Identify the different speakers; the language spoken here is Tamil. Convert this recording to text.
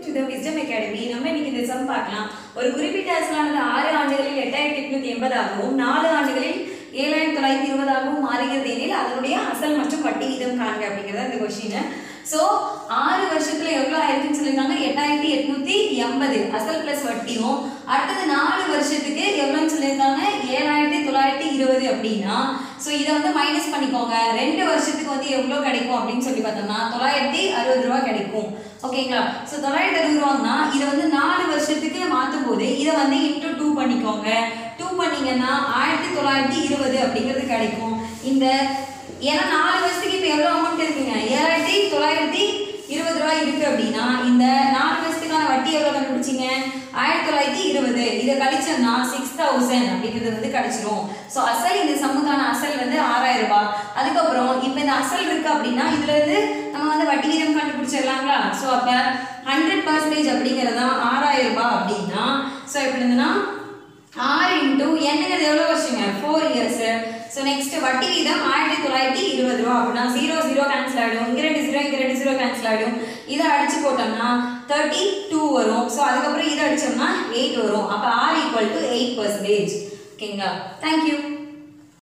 Speaker 1: டு த விஸ்டம் அகாடமி நம்ம இன்னைக்கு இந்த சம் பார்க்கலாம் ஒரு குறிப்பிட்ட அசலானது ஆறு ஆண்டுகளில் எட்டாயிரத்தி எட்நூத்தி எண்பதாகவும் நாலு ஆண்டுகளில் ஏழாயிரத்தி தொள்ளாயிரத்தி இருபதாகவும் மாறுகிறது எனில் அதனுடைய அசல் மற்றும் வட்டி வீதம் காண்க அப்படிங்கிறத இந்த கொஸ்டின் ஸோ ஆறு வருஷத்துல எவ்வளோ ஆயிருக்குன்னு சொல்லியிருக்காங்க எட்டாயிரத்தி எட்நூத்தி எண்பது அசல் பிளஸ் வட்டியும் அடுத்தது நாலு வருஷத்துக்கு எவ்வளோன்னு சொல்லியிருக்காங்க ஏழாயிரத்தி தொள்ளாயிரத்தி இருபது அப்படின்னா ஸோ இதை வந்து மைனஸ் பண்ணிக்கோங்க ரெண்டு வருஷத்துக்கு வந்து எவ்வளோ கிடைக்கும் அப்படின்னு சொல்லி பார்த்தோம்னா தொள்ளாயிரத்தி அறுபது ரூபா கிடைக்கும் ஓகேங்களா ஸோ தொள்ளாயிரத்தி அறுபது ரூபாங்கன்னா இதை வந்து நாலு வருஷத்துக்கு மாற்றும் போது இதை வந்து இன்டூ டூ பண்ணிக்கோங்க டூ பண்ணீங்கன்னா ஆயிரத்தி தொள்ளாயிரத்தி இருபது அப்படிங்கிறது கிடைக்கும் இந்த ஏன்னா நாலு வருஷத்துக்கு இப்போ எவ்வளோ அமௌண்ட் இருக்குங்க ஏழாயிரத்தி தொள்ளாயிரத்தி இருபது ரூபாய் இருக்கு அப்படின்னா இந்த நாலு வருஷத்துக்கான வட்டி எவ்வளோ கண்டுபிடிச்சிங்க ஆயிரத்தி தொள்ளாயிரத்தி இருபது இதை கழிச்சோம்னா சிக்ஸ் தௌசண்ட் அப்படிங்கிறது வந்து கிடைச்சிரும் ஸோ அசல் இந்த சம்முக்கான அசல் வந்து ஆறாயிரம் ரூபாய் அதுக்கப்புறம் இப்போ இந்த அசல் இருக்கு அப்படின்னா இதுல இருந்து நம்ம வந்து வட்டி வீதம் கண்டுபிடிச்சிடலாங்களா ஸோ அப்போ ஹண்ட்ரட் பர்சன்டேஜ் அப்படிங்கிறது தான் ஆறாயிரம் ரூபாய் அப்படின்னா ஸோ எப்படி இருந்ததுன்னா ஆறு இன்டூ என்னங்கிறது எவ்வளோ வருஷங்க ஃபோர் இயர்ஸ் ஸோ நெக்ஸ்ட் வட்டி வீதம் ஆயிரத்தி தொள்ளாயிரத்தி இருபது ரூபா அப்படின்னா ஜீரோ ஜீரோ கேன்சல் ஆகிடும் இங்கே ரெண்டு ஜீரோ இங்கே ரெண்டு ஜீரோ கேன்சல் ஆகிடும் இதை அடிச்சு போட்டோம்னா தேர்ட்டி டூ வரும் ஸோ அதுக்கப்புறம் இதை அடிச்சோம்னா எயிட் வரும் அப்போ R equal to eight percentage ஓகேங்களா தேங்க்யூ